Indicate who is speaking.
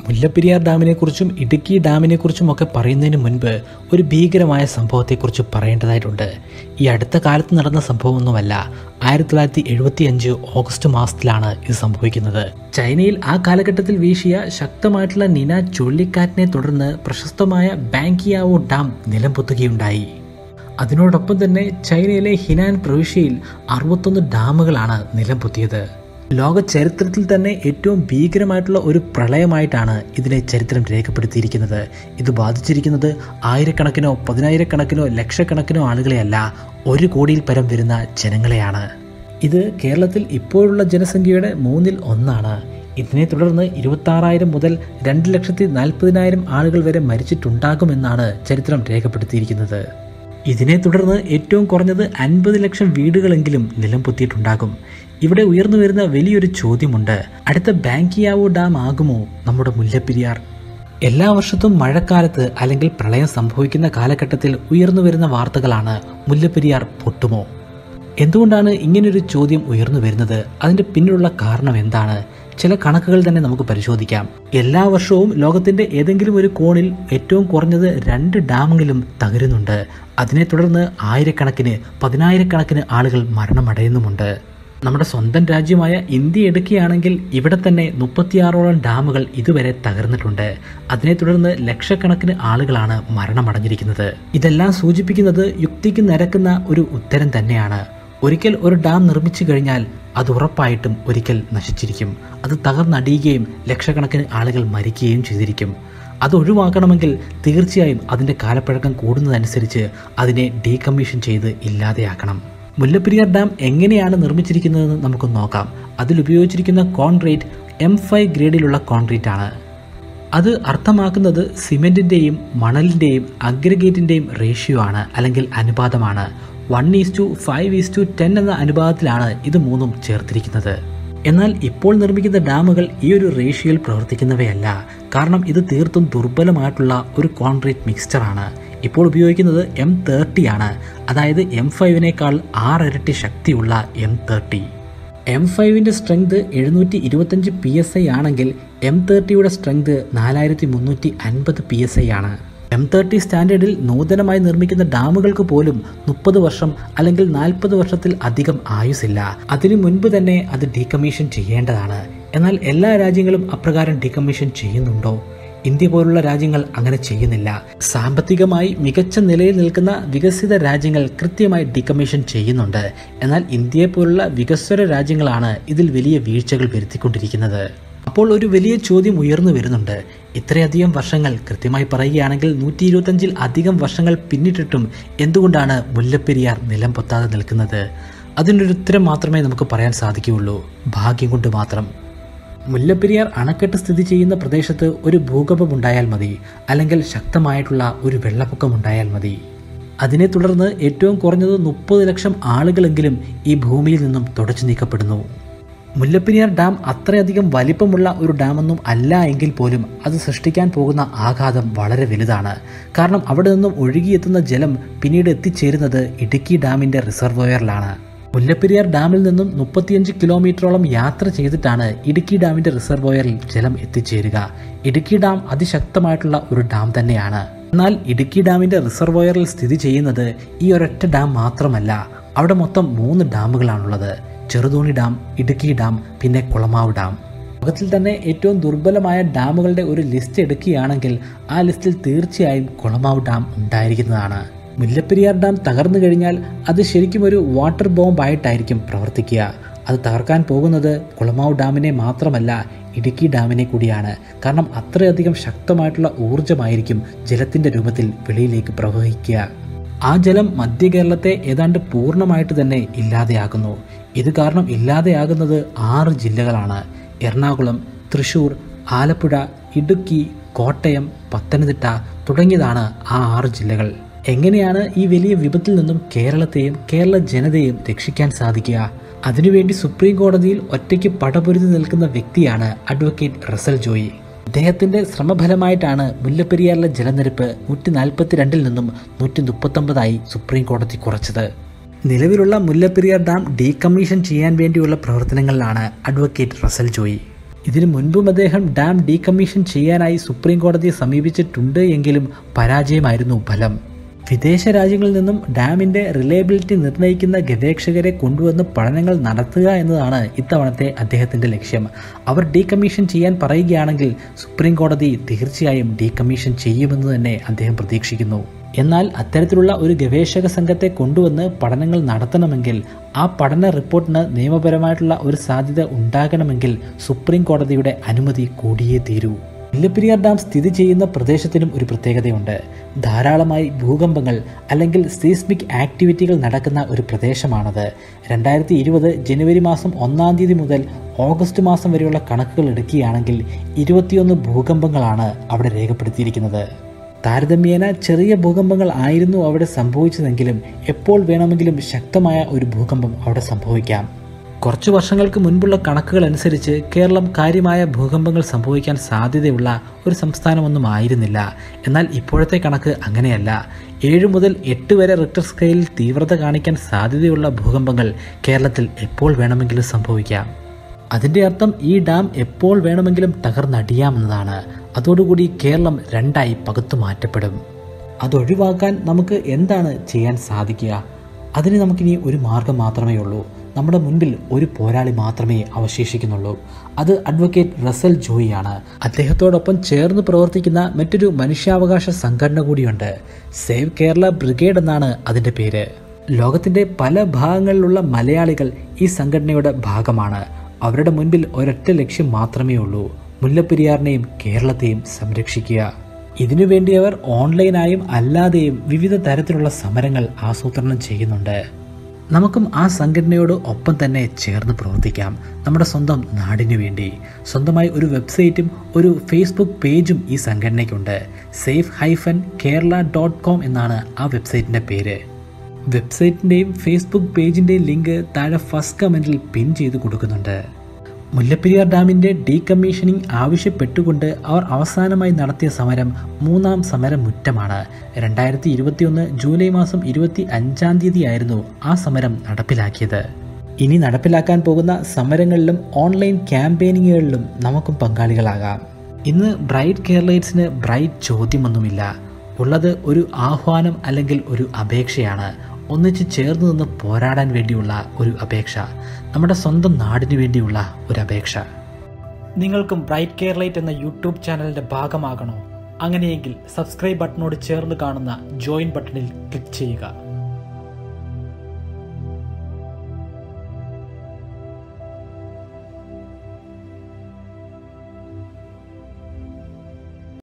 Speaker 1: മുല്ലപ്പെരിയാർ ഡാമിനെക്കുറിച്ചും ഇടുക്കി ഡാമിനെക്കുറിച്ചും ഒക്കെ പറയുന്നതിന് മുൻപ് ഒരു ഭീകരമായ സംഭവത്തെക്കുറിച്ച് പറയേണ്ടതായിട്ടുണ്ട് ഈ അടുത്ത കാലത്ത് നടന്ന സംഭവമൊന്നുമല്ല ആയിരത്തി തൊള്ളായിരത്തി എഴുപത്തി അഞ്ച് ഓഗസ്റ്റ് മാസത്തിലാണ് ഇത് സംഭവിക്കുന്നത് ചൈനയിൽ ആ കാലഘട്ടത്തിൽ വീശിയ ശക്തമായിട്ടുള്ള നിന ചുഴലിക്കാറ്റിനെ തുടർന്ന് പ്രശസ്തമായ ബാങ്കിയാവോ ഡാം നിലംപൊത്തുകയുണ്ടായി അതിനോടൊപ്പം തന്നെ ചൈനയിലെ ഹിനാൻ പ്രവിശ്യയിൽ അറുപത്തൊന്ന് ഡാമുകളാണ് നിലംപൊത്തിയത് ലോക ചരിത്രത്തിൽ തന്നെ ഏറ്റവും ഭീകരമായിട്ടുള്ള ഒരു പ്രളയമായിട്ടാണ് ഇതിനെ ചരിത്രം രേഖപ്പെടുത്തിയിരിക്കുന്നത് ഇത് ബാധിച്ചിരിക്കുന്നത് ആയിരക്കണക്കിനോ പതിനായിരക്കണക്കിനോ ലക്ഷക്കണക്കിനോ ആളുകളെയല്ല ഒരു കോടിയിൽ പരം വരുന്ന ജനങ്ങളെയാണ് ഇത് കേരളത്തിൽ ഇപ്പോഴുള്ള ജനസംഖ്യയുടെ മൂന്നിൽ ഒന്നാണ് ഇതിനെ തുടർന്ന് ഇരുപത്താറായിരം മുതൽ രണ്ട് ലക്ഷത്തി നാൽപ്പതിനായിരം ആളുകൾ വരെ മരിച്ചിട്ടുണ്ടാകുമെന്നാണ് ചരിത്രം രേഖപ്പെടുത്തിയിരിക്കുന്നത് ഇതിനെ തുടർന്ന് ഏറ്റവും കുറഞ്ഞത് അൻപത് ലക്ഷം വീടുകളെങ്കിലും നിലം പൊത്തിയിട്ടുണ്ടാകും ഇവിടെ ഉയർന്നു വരുന്ന വലിയൊരു ചോദ്യമുണ്ട് അടുത്ത ബാങ്കിയാവോ ഡാം ആകുമോ നമ്മുടെ മുല്ലപ്പെരിയാർ എല്ലാ വർഷത്തും മഴക്കാലത്ത് അല്ലെങ്കിൽ പ്രളയം സംഭവിക്കുന്ന കാലഘട്ടത്തിൽ ഉയർന്നു വരുന്ന വാർത്തകളാണ് മുല്ലപ്പെരിയാർ പൊട്ടുമോ എന്തുകൊണ്ടാണ് ഇങ്ങനൊരു ചോദ്യം ഉയർന്നു വരുന്നത് അതിന്റെ പിന്നിലുള്ള കാരണം എന്താണ് ചില കണക്കുകൾ തന്നെ നമുക്ക് പരിശോധിക്കാം എല്ലാ വർഷവും ലോകത്തിന്റെ ഏതെങ്കിലും ഒരു കോണിൽ ഏറ്റവും കുറഞ്ഞത് രണ്ട് ഡാമുകളും തകരുന്നുണ്ട് അതിനെ തുടർന്ന് ആയിരക്കണക്കിന് പതിനായിരക്കണക്കിന് ആളുകൾ മരണമടയുന്നുമുണ്ട് നമ്മുടെ സ്വന്തം രാജ്യമായ ഇന്ത്യ എടുക്കുകയാണെങ്കിൽ ഇവിടെ തന്നെ മുപ്പത്തിയാറോളം ഡാമുകൾ ഇതുവരെ തകർന്നിട്ടുണ്ട് അതിനെ തുടർന്ന് ലക്ഷക്കണക്കിന് ആളുകളാണ് മരണമടഞ്ഞിരിക്കുന്നത് ഇതെല്ലാം സൂചിപ്പിക്കുന്നത് യുക്തിക്ക് നിരക്കുന്ന ഒരു ഉത്തരം തന്നെയാണ് ഒരിക്കൽ ഒരു ഡാം നിർമ്മിച്ചു കഴിഞ്ഞാൽ അത് ഉറപ്പായിട്ടും ഒരിക്കൽ നശിച്ചിരിക്കും അത് തകർന്നടിയുകയും ലക്ഷക്കണക്കിന് ആളുകൾ മരിക്കുകയും ചെയ്തിരിക്കും അത് ഒഴിവാക്കണമെങ്കിൽ തീർച്ചയായും അതിൻ്റെ കാലപ്പഴക്കം കൂടുന്നതനുസരിച്ച് അതിനെ ഡീകമ്മീഷൻ ചെയ്ത് ഇല്ലാതെയാക്കണം മുല്ലപ്പെരിയാർ ഡാം എങ്ങനെയാണ് നിർമ്മിച്ചിരിക്കുന്നതെന്ന് നമുക്ക് നോക്കാം അതിൽ ഉപയോഗിച്ചിരിക്കുന്ന കോൺക്രീറ്റ് എം ഫൈവ് ഗ്രേഡിലുള്ള കോൺക്രീറ്റ് ആണ് അത് അർത്ഥമാക്കുന്നത് സിമെന്റിന്റെയും മണലിന്റെയും അഗ്രഗേറ്റിന്റെയും റേഷ്യോ ആണ് അല്ലെങ്കിൽ അനുപാതമാണ് one is to five is to ten എന്ന അനുപാതത്തിലാണ് ഇത് മൂന്നും ചേർത്തിരിക്കുന്നത് എന്നാൽ ഇപ്പോൾ നിർമ്മിക്കുന്ന ഡാമുകൾ ഈ ഒരു റേഷ്യോയിൽ പ്രവർത്തിക്കുന്നവയല്ല കാരണം ഇത് തീർത്തും ദുർബലമായിട്ടുള്ള ഒരു കോൺക്രീറ്റ് മിക്സ്ചറാണ് ഇപ്പോൾ ഉപയോഗിക്കുന്നത് എം തേർട്ടി ആണ് അതായത് എം ഫൈവിനേക്കാൾ ആറിരട്ടി ശക്തിയുള്ള എം തേർട്ടി എം ഫൈവിൻ്റെ സ്ട്രെങ്ത് എഴുന്നൂറ്റി ഇരുപത്തഞ്ച് പി എസ് ഐ ആണെങ്കിൽ എം തേർട്ടിയുടെ സ്ട്രെങ്ത് നാലായിരത്തി മുന്നൂറ്റി അൻപത് പി എസ് ഐ ആണ് എം തേർട്ടി സ്റ്റാൻഡേർഡിൽ നൂതനമായി നിർമ്മിക്കുന്ന ഡാമുകൾക്ക് പോലും മുപ്പത് വർഷം അല്ലെങ്കിൽ നാൽപ്പത് വർഷത്തിൽ അധികം ആയുസില്ല അതിനു മുൻപ് തന്നെ അത് ഡീകമ്മീഷൻ ചെയ്യേണ്ടതാണ് എന്നാൽ എല്ലാ രാജ്യങ്ങളും അപ്രകാരം ഡീകമ്മീഷൻ ചെയ്യുന്നുണ്ടോ ഇന്ത്യ പോലുള്ള രാജ്യങ്ങൾ അങ്ങനെ ചെയ്യുന്നില്ല സാമ്പത്തികമായി മികച്ച നിലയിൽ നിൽക്കുന്ന വികസിത രാജ്യങ്ങൾ കൃത്യമായി ഡീകമ്മീഷൻ ചെയ്യുന്നുണ്ട് എന്നാൽ ഇന്ത്യയെ പോലുള്ള വികസ്വര രാജ്യങ്ങളാണ് ഇതിൽ വലിയ വീഴ്ചകൾ വരുത്തിക്കൊണ്ടിരിക്കുന്നത് അപ്പോൾ ഒരു വലിയ ചോദ്യം ഉയർന്നു വരുന്നുണ്ട് ഇത്രയധികം വർഷങ്ങൾ കൃത്യമായി പറയുകയാണെങ്കിൽ നൂറ്റി ഇരുപത്തഞ്ചിൽ അധികം വർഷങ്ങൾ പിന്നിട്ടിട്ടും എന്തുകൊണ്ടാണ് മുല്ലപ്പെരിയാർ നിലം പൊത്താതെ നിൽക്കുന്നത് അതിനൊരു ഉത്തരം മാത്രമേ നമുക്ക് പറയാൻ സാധിക്കുകയുള്ളൂ ഭാഗ്യം കൊണ്ട് മാത്രം മുല്ലപ്പെരിയാർ അണക്കെട്ട് സ്ഥിതി ചെയ്യുന്ന പ്രദേശത്ത് ഒരു ഭൂകമ്പം ഉണ്ടായാൽ മതി അല്ലെങ്കിൽ ശക്തമായിട്ടുള്ള ഒരു വെള്ളപ്പൊക്കം ഉണ്ടായാൽ മതി അതിനെ തുടർന്ന് ഏറ്റവും കുറഞ്ഞത് മുപ്പത് ലക്ഷം ആളുകളെങ്കിലും ഈ ഭൂമിയിൽ നിന്നും തുടച്ചു നീക്കപ്പെടുന്നു മുല്ലപ്പെരിയാർ ഡാം അത്രയധികം വലിപ്പമുള്ള ഒരു ഡാമൊന്നും അല്ല എങ്കിൽ പോലും അത് സൃഷ്ടിക്കാൻ പോകുന്ന ആഘാതം വളരെ വലുതാണ് കാരണം അവിടെ നിന്നും ഒഴുകിയെത്തുന്ന ജലം പിന്നീട് എത്തിച്ചേരുന്നത് ഇടുക്കി ഡാമിന്റെ റിസർവോയറിലാണ് മുല്ലപ്പെരിയാർ ഡാമിൽ നിന്നും മുപ്പത്തിയഞ്ച് കിലോമീറ്ററോളം യാത്ര ചെയ്തിട്ടാണ് ഇടുക്കി ഡാമിന്റെ റിസർവോയറിൽ ജലം എത്തിച്ചേരുക ഇടുക്കി ഡാം അതിശക്തമായിട്ടുള്ള ഒരു ഡാം തന്നെയാണ് എന്നാൽ ഇടുക്കി ഡാമിന്റെ റിസർവോയറിൽ സ്ഥിതി ചെയ്യുന്നത് ഈ ഒരൊറ്റ ഡാം മാത്രമല്ല അവിടെ മൊത്തം മൂന്ന് ഡാമുകളാണുള്ളത് ചെറുതോണി ഡാം ഇടുക്കി ഡാം പിന്നെ കുളമാവ് ഡാം ലോകത്തിൽ തന്നെ ഏറ്റവും ദുർബലമായ ഡാമുകളുടെ ഒരു ലിസ്റ്റ് എടുക്കുകയാണെങ്കിൽ ആ ലിസ്റ്റിൽ തീർച്ചയായും കുളമാവ് ഡാം ഉണ്ടായിരിക്കുന്നതാണ് മുല്ലപ്പെരിയാർ ഡാം തകർന്നു കഴിഞ്ഞാൽ അത് ശരിക്കും ഒരു വാട്ടർ ബോംബായിട്ടായിരിക്കും പ്രവർത്തിക്കുക അത് തകർക്കാൻ പോകുന്നത് കുളമാവ് ഡാമിനെ മാത്രമല്ല ഇടുക്കി ഡാമിനെ കൂടിയാണ് കാരണം അത്രയധികം ശക്തമായിട്ടുള്ള ഊർജമായിരിക്കും ജലത്തിൻ്റെ രൂപത്തിൽ വെളിയിലേക്ക് പ്രവഹിക്കുക ആ ജലം മധ്യ കേരളത്തെ ഏതാണ്ട് പൂർണ്ണമായിട്ട് തന്നെ ഇല്ലാതെയാകുന്നു ഇത് കാരണം ഇല്ലാതെയാകുന്നത് ആറ് ജില്ലകളാണ് എറണാകുളം തൃശൂർ ആലപ്പുഴ ഇടുക്കി കോട്ടയം പത്തനംതിട്ട തുടങ്ങിയതാണ് ആ ആറ് ജില്ലകൾ എങ്ങനെയാണ് ഈ വലിയ വിപത്തിൽ നിന്നും കേരളത്തെയും കേരള ജനതയെയും രക്ഷിക്കാൻ സാധിക്കുക അതിനുവേണ്ടി സുപ്രീം കോടതിയിൽ ഒറ്റയ്ക്ക് പടപൊരുതി നിൽക്കുന്ന വ്യക്തിയാണ് അഡ്വക്കേറ്റ് റസൽ ജോയി അദ്ദേഹത്തിന്റെ ശ്രമഫലമായിട്ടാണ് മുല്ലപ്പെരിയാറിലെ ജലനിരപ്പ് നൂറ്റി നാൽപ്പത്തിരണ്ടിൽ നിന്നും നൂറ്റി മുപ്പത്തൊമ്പതായി സുപ്രീം കോടതി കുറച്ചത് നിലവിലുള്ള മുല്ലപ്പെരിയാർ ഡാം ഡീകമ്മീഷൻ ചെയ്യാൻ വേണ്ടിയുള്ള പ്രവർത്തനങ്ങളിലാണ് അഡ്വക്കേറ്റ് റസൽ ജോയി ഇതിനു മുൻപും അദ്ദേഹം ഡാം ഡീകമ്മീഷൻ ചെയ്യാനായി സുപ്രീം കോടതിയെ സമീപിച്ചിട്ടുണ്ട് എങ്കിലും പരാജയമായിരുന്നു ഫലം വിദേശ രാജ്യങ്ങളിൽ നിന്നും ഡാമിന്റെ റിലയബിലിറ്റി നിർണ്ണയിക്കുന്ന ഗവേഷകരെ കൊണ്ടുവന്ന് പഠനങ്ങൾ നടത്തുക എന്നതാണ് ഇത്തവണത്തെ അദ്ദേഹത്തിന്റെ ലക്ഷ്യം അവർ ഡീകമ്മീഷൻ ചെയ്യാൻ പറയുകയാണെങ്കിൽ സുപ്രീം കോടതി തീർച്ചയായും ഡീകമ്മീഷൻ ചെയ്യുമെന്ന് തന്നെ അദ്ദേഹം പ്രതീക്ഷിക്കുന്നു എന്നാൽ അത്തരത്തിലുള്ള ഒരു ഗവേഷക സംഘത്തെ കൊണ്ടുവന്ന് പഠനങ്ങൾ നടത്തണമെങ്കിൽ ആ പഠന റിപ്പോർട്ടിന് നിയമപരമായിട്ടുള്ള ഒരു സാധ്യത ഉണ്ടാകണമെങ്കിൽ സുപ്രീം കോടതിയുടെ അനുമതി കൂടിയേ തീരൂ മുല്ലപ്പെരിയാർ ഡാം സ്ഥിതി ചെയ്യുന്ന പ്രദേശത്തിനും ഒരു പ്രത്യേകതയുണ്ട് ധാരാളമായി ഭൂകമ്പങ്ങൾ അല്ലെങ്കിൽ സീസ്മിക് ആക്ടിവിറ്റികൾ നടക്കുന്ന ഒരു പ്രദേശമാണത് രണ്ടായിരത്തി ഇരുപത് ജനുവരി മാസം ഒന്നാം തീയതി മുതൽ ഓഗസ്റ്റ് മാസം വരെയുള്ള കണക്കുകൾ എടുക്കുകയാണെങ്കിൽ ഇരുപത്തിയൊന്ന് ഭൂകമ്പങ്ങളാണ് അവിടെ രേഖപ്പെടുത്തിയിരിക്കുന്നത് താരതമ്യേന ചെറിയ ഭൂകമ്പങ്ങൾ ആയിരുന്നു അവിടെ സംഭവിച്ചതെങ്കിലും എപ്പോൾ വേണമെങ്കിലും ശക്തമായ ഒരു ഭൂകമ്പം അവിടെ സംഭവിക്കാം കുറച്ചു വർഷങ്ങൾക്ക് മുൻപുള്ള കണക്കുകൾ അനുസരിച്ച് കേരളം കാര്യമായ ഭൂകമ്പങ്ങൾ സംഭവിക്കാൻ സാധ്യതയുള്ള ഒരു സംസ്ഥാനമൊന്നും ആയിരുന്നില്ല എന്നാൽ ഇപ്പോഴത്തെ കണക്ക് അങ്ങനെയല്ല ഏഴ് മുതൽ എട്ട് വരെ റിക്ടർ സ്കെയിലിൽ തീവ്രത കാണിക്കാൻ സാധ്യതയുള്ള ഭൂകമ്പങ്ങൾ കേരളത്തിൽ എപ്പോൾ വേണമെങ്കിലും സംഭവിക്കാം അതിൻ്റെ അർത്ഥം ഈ ഡാം എപ്പോൾ വേണമെങ്കിലും തകർന്നടിയാമെന്നതാണ് അതോടുകൂടി കേരളം രണ്ടായി പകുത്തു മാറ്റപ്പെടും അതൊഴിവാക്കാൻ നമുക്ക് എന്താണ് ചെയ്യാൻ സാധിക്കുക അതിന് നമുക്കിനി ഒരു മാർഗം മാത്രമേ ഉള്ളൂ നമ്മുടെ മുൻപിൽ ഒരു പോരാളി മാത്രമേ അവശേഷിക്കുന്നുള്ളൂ അത് അഡ്വക്കേറ്റ് റസൽ ജോയിയാണ് അദ്ദേഹത്തോടൊപ്പം ചേർന്ന് പ്രവർത്തിക്കുന്ന മറ്റൊരു മനുഷ്യാവകാശ സംഘടന കൂടിയുണ്ട് സേവ് കേരള ബ്രിഗേഡ് എന്നാണ് അതിൻ്റെ പേര് ലോകത്തിൻ്റെ പല ഭാഗങ്ങളിലുള്ള മലയാളികൾ ഈ സംഘടനയുടെ ഭാഗമാണ് അവരുടെ മുൻപിൽ ഒരൊറ്റ ലക്ഷ്യം മാത്രമേ ഉള്ളൂ മുല്ലപ്പെരിയാറിനെയും കേരളത്തെയും സംരക്ഷിക്കുക ഇതിനുവേണ്ടി അവർ ഓൺലൈനായും അല്ലാതെയും വിവിധ തരത്തിലുള്ള സമരങ്ങൾ ആസൂത്രണം ചെയ്യുന്നുണ്ട് നമുക്കും ആ സംഘടനയോട് ഒപ്പം തന്നെ ചേർന്ന് പ്രവർത്തിക്കാം നമ്മുടെ സ്വന്തം നാടിനു വേണ്ടി സ്വന്തമായി ഒരു വെബ്സൈറ്റും ഒരു ഫേസ്ബുക്ക് പേജും ഈ സംഘടനയ്ക്കുണ്ട് safe hyphen Kerala dot com എന്നാണ് ആ വെബ്സൈറ്റിൻ്റെ പേര് വെബ്സൈറ്റിൻ്റെയും ഫേസ്ബുക്ക് പേജിൻ്റെയും ലിങ്ക് താഴെ ഫസ്റ്റ് കമൻറ്റിൽ പിൻ ചെയ്ത് കൊടുക്കുന്നുണ്ട് മുല്ലപ്പെരിയാർ ഡാമിൻ്റെ ഡീകമ്മീഷനിങ് ആവശ്യപ്പെട്ടുകൊണ്ട് അവർ അവസാനമായി നടത്തിയ സമരം മൂന്നാം സമരമുറ്റമാണ് രണ്ടായിരത്തി ഇരുപത്തിയൊന്ന് ജൂലൈ മാസം ഇരുപത്തി അഞ്ചാം തീയതിയായിരുന്നു ആ സമരം നടപ്പിലാക്കിയത് ഇനി നടപ്പിലാക്കാൻ പോകുന്ന സമരങ്ങളിലും ഓൺലൈൻ ക്യാമ്പയിനിങ്ങുകളിലും നമുക്കും പങ്കാളികളാകാം ഇന്ന് ബ്രൈറ്റ് കേരളൈറ്റ്സിന് ബ്രൈറ്റ് ചോദ്യമൊന്നുമില്ല ഉള്ളത് ഒരു ആഹ്വാനം അല്ലെങ്കിൽ ഒരു അപേക്ഷയാണ് ഒന്നിച്ച് ചേർന്ന് നിന്ന് പോരാടാൻ വേണ്ടിയുള്ള ഒരു അപേക്ഷ നമ്മുടെ സ്വന്തം നാടിനു വേണ്ടിയുള്ള ഒരു അപേക്ഷ നിങ്ങൾക്കും ബ്രൈറ്റ് കേരളൈറ്റ് എന്ന യൂട്യൂബ് ചാനലിന്റെ ഭാഗമാകണോ അങ്ങനെയെങ്കിൽ സബ്സ്ക്രൈബ് ബട്ടണോട് ചേർന്ന് കാണുന്ന ജോയിൻ ബട്ടണിൽ ക്ലിക്ക് ചെയ്യുക